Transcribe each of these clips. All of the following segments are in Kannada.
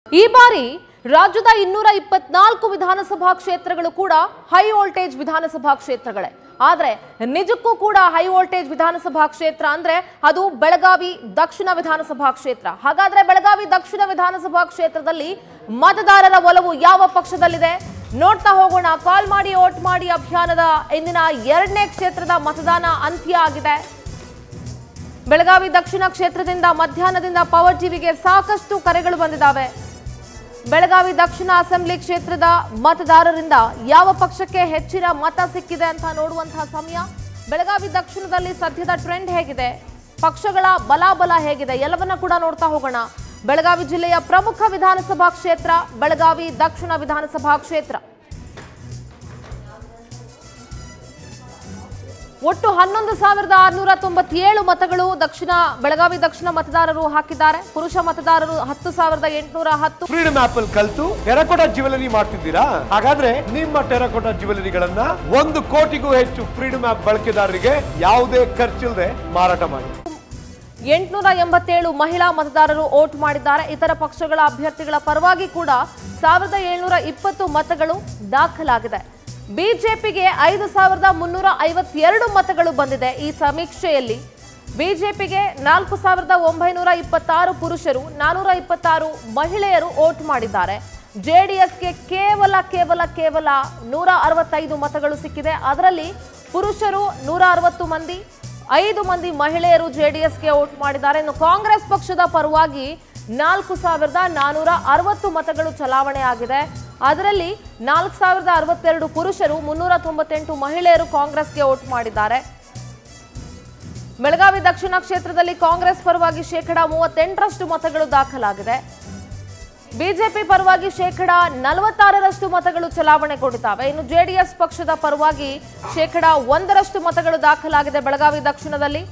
ಈ ಬಾರಿ ರಾಜ್ಯದ ಇನ್ನೂರ ಇಪ್ಪತ್ನಾಲ್ಕು ವಿಧಾನಸಭಾ ಕ್ಷೇತ್ರಗಳು ಕೂಡ ಹೈ ವೋಲ್ಟೇಜ್ ವಿಧಾನಸಭಾ ಕ್ಷೇತ್ರಗಳೇ ಆದ್ರೆ ನಿಜಕ್ಕೂ ಕೂಡ ಹೈ ವೋಲ್ಟೇಜ್ ವಿಧಾನಸಭಾ ಕ್ಷೇತ್ರ ಅಂದ್ರೆ ಅದು ಬೆಳಗಾವಿ ದಕ್ಷಿಣ ವಿಧಾನಸಭಾ ಕ್ಷೇತ್ರ ಹಾಗಾದ್ರೆ ಬೆಳಗಾವಿ ದಕ್ಷಿಣ ವಿಧಾನಸಭಾ ಕ್ಷೇತ್ರದಲ್ಲಿ ಮತದಾರರ ಒಲವು ಯಾವ ಪಕ್ಷದಲ್ಲಿದೆ ನೋಡ್ತಾ ಹೋಗೋಣ ಕಾಲ್ ಮಾಡಿ ಓಟ್ ಮಾಡಿ ಅಭಿಯಾನದ ಇಂದಿನ ಎರಡನೇ ಕ್ಷೇತ್ರದ ಮತದಾನ ಅಂತ್ಯ ಆಗಿದೆ ಬೆಳಗಾವಿ ದಕ್ಷಿಣ ಕ್ಷೇತ್ರದಿಂದ ಮಧ್ಯಾಹ್ನದಿಂದ ಪವರ್ ಟಿವಿಗೆ ಸಾಕಷ್ಟು ಕರೆಗಳು ಬಂದಿದ್ದಾವೆ ಬೆಳಗಾವಿ ದಕ್ಷಿಣ ಅಸೆಂಬ್ಲಿ ಕ್ಷೇತ್ರದ ಮತದಾರರಿಂದ ಯಾವ ಪಕ್ಷಕ್ಕೆ ಹೆಚ್ಚಿನ ಮತ ಸಿಕ್ಕಿದೆ ಅಂತ ನೋಡುವಂತಹ ಸಮಯ ಬೆಳಗಾವಿ ದಕ್ಷಿಣದಲ್ಲಿ ಸದ್ಯದ ಟ್ರೆಂಡ್ ಹೇಗಿದೆ ಪಕ್ಷಗಳ ಬಲಾಬಲ ಹೇಗಿದೆ ಎಲ್ಲವನ್ನ ಕೂಡ ನೋಡ್ತಾ ಹೋಗೋಣ ಬೆಳಗಾವಿ ಜಿಲ್ಲೆಯ ಪ್ರಮುಖ ವಿಧಾನಸಭಾ ಕ್ಷೇತ್ರ ಬೆಳಗಾವಿ ದಕ್ಷಿಣ ವಿಧಾನಸಭಾ ಕ್ಷೇತ್ರ ಒಟ್ಟು ಹನ್ನೊಂದು ಸಾವಿರದ ಆರುನೂರ ತೊಂಬತ್ತೇಳು ಮತಗಳು ದಕ್ಷಿಣ ಬೆಳಗಾವಿ ದಕ್ಷಿಣ ಮತದಾರರು ಹಾಕಿದ್ದಾರೆ ಪುರುಷ ಮತದಾರರು ಹತ್ತು ಸಾವಿರದ ಎಂಟುನೂರ ಹತ್ತು ಫ್ರೀಡಮ್ ಆಪ್ ಅಲ್ಲಿ ಕಲ್ತು ಟೆರಕೋಟಾ ಜ್ಯುವೆಲರಿ ಮಾಡ್ತಿದ್ದೀರಾ ಹಾಗಾದ್ರೆ ನಿಮ್ಮ ಟೆರಕೋಟಾ ಜ್ಯುವೆಲರಿಗಳನ್ನ ಒಂದು ಕೋಟಿಗೂ ಹೆಚ್ಚು ಫ್ರೀಡಮ್ ಆಪ್ ಬಳಕೆದಾರರಿಗೆ ಯಾವುದೇ ಖರ್ಚಿಲ್ಲದೆ ಮಾರಾಟ ಮಾಡಿ ಎಂಟುನೂರ ಎಂಬತ್ತೇಳು ಮಹಿಳಾ ಮತದಾರರು ವೋಟ್ ಮಾಡಿದ್ದಾರೆ ಇತರ ಪಕ್ಷಗಳ ಅಭ್ಯರ್ಥಿಗಳ ಪರವಾಗಿ ಕೂಡ ಸಾವಿರದ ಏಳ್ನೂರ ಇಪ್ಪತ್ತು ಮತಗಳು ದಾಖಲಾಗಿದೆ ಬಿಜೆಪಿಗೆ ಐದು ಸಾವಿರದ ಮುನ್ನೂರ ಐವತ್ತೆರಡು ಮತಗಳು ಬಂದಿದೆ ಈ ಸಮೀಕ್ಷೆಯಲ್ಲಿ ಬಿಜೆಪಿಗೆ ನಾಲ್ಕು ಸಾವಿರದ ಒಂಬೈನೂರ ಇಪ್ಪತ್ತಾರು ಪುರುಷರು ನಾನೂರ ಇಪ್ಪತ್ತಾರು ಮಹಿಳೆಯರು ವೋಟ್ ಮಾಡಿದ್ದಾರೆ ಜೆಡಿಎಸ್ಗೆ ಕೇವಲ ಕೇವಲ ಕೇವಲ ನೂರ ಅರವತ್ತೈದು ಮತಗಳು ಸಿಕ್ಕಿದೆ ಅದರಲ್ಲಿ ಪುರುಷರು ನೂರ ಅರವತ್ತು ಮಂದಿ ಐದು ಮಂದಿ ಮಹಿಳೆಯರು ಜೆಡಿಎಸ್ಗೆ ವೋಟ್ ಮಾಡಿದ್ದಾರೆ ಇನ್ನು ಕಾಂಗ್ರೆಸ್ ಪಕ್ಷದ ಪರವಾಗಿ ನಾಲ್ಕು ಸಾವಿರದ ನಾನೂರ ಅರವತ್ತು ಮತಗಳು ಚಲಾವಣೆ ಆಗಿದೆ ಅದರಲ್ಲಿ ನಾಲ್ಕು ಸಾವಿರದ ಅರವತ್ತೆರಡು ಪುರುಷರು ಮುನ್ನೂರ ತೊಂಬತ್ತೆಂಟು ಮಹಿಳೆಯರು ಕಾಂಗ್ರೆಸ್ಗೆ ವೋಟ್ ಮಾಡಿದ್ದಾರೆ ಬೆಳಗಾವಿ ದಕ್ಷಿಣ ಕ್ಷೇತ್ರದಲ್ಲಿ ಕಾಂಗ್ರೆಸ್ ಪರವಾಗಿ ಶೇಕಡ ಮೂವತ್ತೆಂಟರಷ್ಟು ಮತಗಳು ದಾಖಲಾಗಿದೆ ಬಿಜೆಪಿ ಪರವಾಗಿ ಶೇಕಡ ನಲವತ್ತಾರರಷ್ಟು ಮತಗಳು ಚಲಾವಣೆಗೊಂಡಿದ್ದಾವೆ ಇನ್ನು ಜೆಡಿಎಸ್ ಪಕ್ಷದ ಪರವಾಗಿ ಶೇಕಡ ಒಂದರಷ್ಟು ಮತಗಳು ದಾಖಲಾಗಿದೆ ಬೆಳಗಾವಿ ದಕ್ಷಿಣದಲ್ಲಿ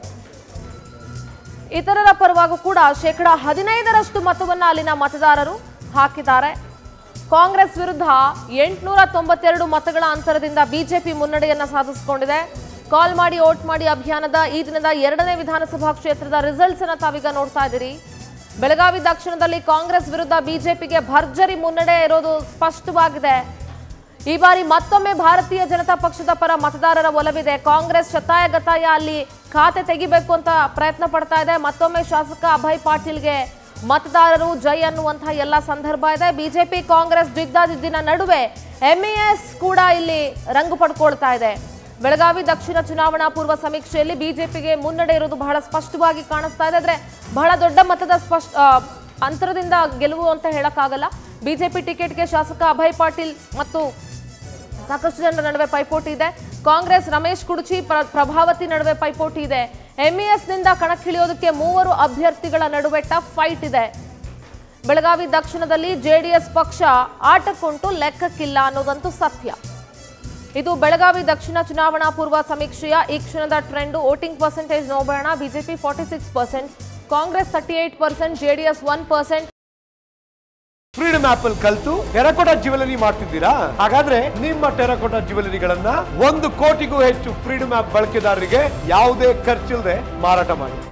ಇತರರ ಪರವಾಗೂ ಕೂಡ ಶೇಕಡ ಹದಿನೈದರಷ್ಟು ಮತವನ್ನ ಅಲ್ಲಿನ ಮತದಾರರು ಹಾಕಿದ್ದಾರೆ ಕಾಂಗ್ರೆಸ್ ವಿರುದ್ಧ ಎಂಟುನೂರ ತೊಂಬತ್ತೆರಡು ಮತಗಳ ಅಂತರದಿಂದ ಬಿಜೆಪಿ ಮುನ್ನಡೆಯನ್ನ ಸಾಧಿಸಿಕೊಂಡಿದೆ ಕಾಲ್ ಮಾಡಿ ವೋಟ್ ಮಾಡಿ ಅಭಿಯಾನದ ಈ ದಿನದ ಎರಡನೇ ವಿಧಾನಸಭಾ ಕ್ಷೇತ್ರದ ರಿಸಲ್ಟ್ಸ್ ಅನ್ನ ತಾವೀಗ ನೋಡ್ತಾ ಇದ್ದೀರಿ ಬೆಳಗಾವಿ ದಕ್ಷಿಣದಲ್ಲಿ ಕಾಂಗ್ರೆಸ್ ವಿರುದ್ಧ ಬಿಜೆಪಿಗೆ ಭರ್ಜರಿ ಮುನ್ನಡೆ ಇರೋದು ಸ್ಪಷ್ಟವಾಗಿದೆ ಈ ಬಾರಿ ಮತ್ತೊಮ್ಮೆ ಭಾರತೀಯ ಜನತಾ ಪಕ್ಷದ ಪರ ಮತದಾರರ ಒಲವಿದೆ ಕಾಂಗ್ರೆಸ್ ಶತಾಯ ಗತಾಯ ಅಲ್ಲಿ ಖಾತೆ ತೆಗಿಬೇಕು ಅಂತ ಪ್ರಯತ್ನ ಪಡ್ತಾ ಇದೆ ಮತ್ತೊಮ್ಮೆ ಶಾಸಕ ಅಭಯ್ ಪಾಟೀಲ್ಗೆ ಮತದಾರರು ಜೈ ಅನ್ನುವಂತಹ ಎಲ್ಲ ಸಂದರ್ಭ ಇದೆ ಬಿಜೆಪಿ ಕಾಂಗ್ರೆಸ್ ಜಿದ್ದಾಜಿದ್ದಿನ ನಡುವೆ ಎಂಇಎಸ್ ಕೂಡ ಇಲ್ಲಿ ರಂಗು ಪಡ್ಕೊಳ್ತಾ ಇದೆ ಬೆಳಗಾವಿ ದಕ್ಷಿಣ ಚುನಾವಣಾ ಪೂರ್ವ ಸಮೀಕ್ಷೆಯಲ್ಲಿ ಬಿಜೆಪಿಗೆ ಮುನ್ನಡೆ ಇರೋದು ಬಹಳ ಸ್ಪಷ್ಟವಾಗಿ ಕಾಣಿಸ್ತಾ ಇದೆ ಆದ್ರೆ ಬಹಳ ದೊಡ್ಡ ಮತದ ಸ್ಪಷ್ಟ ಆ, ಅಂತರದಿಂದ ಗೆಲುವು ಅಂತ ಹೇಳಕ್ಕಾಗಲ್ಲ ಬಿಜೆಪಿ ಟಿಕೆಟ್ಗೆ ಶಾಸಕ ಅಭಯ್ ಪಾಟೀಲ್ ಮತ್ತು ಸಾಕಷ್ಟು ಜನರ ನಡುವೆ ಪೈಪೋಟಿ ಇದೆ ಕಾಂಗ್ರೆಸ್ ರಮೇಶ್ ಕುಡುಚಿ ಪ್ರ- ಪ್ರಭಾವತಿ ನಡುವೆ ಪೈಪೋಟಿ ಇದೆ ಎಂಇಎಸ್ ನಿಂದ ಕಣಕ್ಕಿಳಿಯೋದಕ್ಕೆ ಮೂವರು ಅಭ್ಯರ್ಥಿಗಳ ನಡುವೆ ಟಫ್ ಫೈಟ್ ಇದೆ ಬೆಳಗಾವಿ ದಕ್ಷಿಣದಲ್ಲಿ ಜೆಡಿಎಸ್ ಪಕ್ಷ ಆಟಕ್ಕುಂಟು ಲೆಕ್ಕಕ್ಕಿಲ್ಲ ಅನ್ನೋದಂತೂ ಸತ್ಯ ಇದು ಬೆಳಗಾವಿ ದಕ್ಷಿಣ ಚುನಾವಣಾ ಪೂರ್ವ ಸಮೀಕ್ಷೆಯ ಈ ಕ್ಷಣದ ಟ್ರೆಂಡ್ ವೋಟಿಂಗ್ ಪರ್ಸೆಂಟೇಜ್ ನೋಡೋಣ BJP forty six percent Congress thirty eight percent JDS one percent freedom app ಅಲ್ಲಿ ಕಲ್ತು ಟೆರಕೋಟಾ ಜ್ಯುವೆಲರಿ ಮಾಡ್ತಿದ್ದೀರಾ ಹಾಗಾದ್ರೆ ನಿಮ್ಮ ಟೆರಕೋಟಾ ಜ್ಯುವೆಲರಿಗಳನ್ನ ಒಂದು ಕೋಟಿಗೂ ಹೆಚ್ಚು ಫ್ರೀಡಮ್ ಆಪ್ ಬಳಕೆದಾರರಿಗೆ ಯಾವುದೇ ಖರ್ಚಿಲ್ಲದೆ ಮಾರಾಟ ಮಾಡಿ